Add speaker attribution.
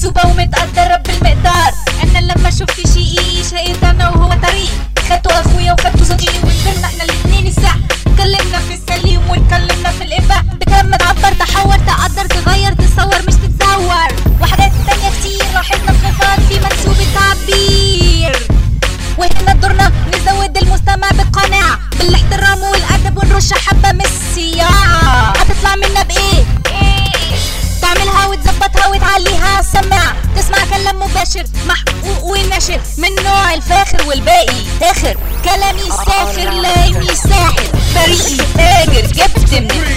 Speaker 1: محسوبة ومتقدرة بالمقدار انا لما شفت شيء شقيت انا وهو طريق خدته اخويا وخدته صديقي ونزلنا احنا الاتنين الساعة اتكلمنا في السليم واتكلمنا في الاباء بكم تعبر تحور تقدر تغير تتصور مش تتزور وحاجات تانية كتير راحتنا في نقاط في منسوب التعبير وهنا دورنا نزود المستمع بالقناعة بالاحترام والأدب ونرش حبة من السياعة هتطلع منا بإيه؟ تعملها وتظبطها وتعليها على السماعة تسمع كلام مباشر محقوق ونشر من نوع الفاخر والباقي تاخر كلامي ساخر لايمي ساحر بريئي تاجر جبت من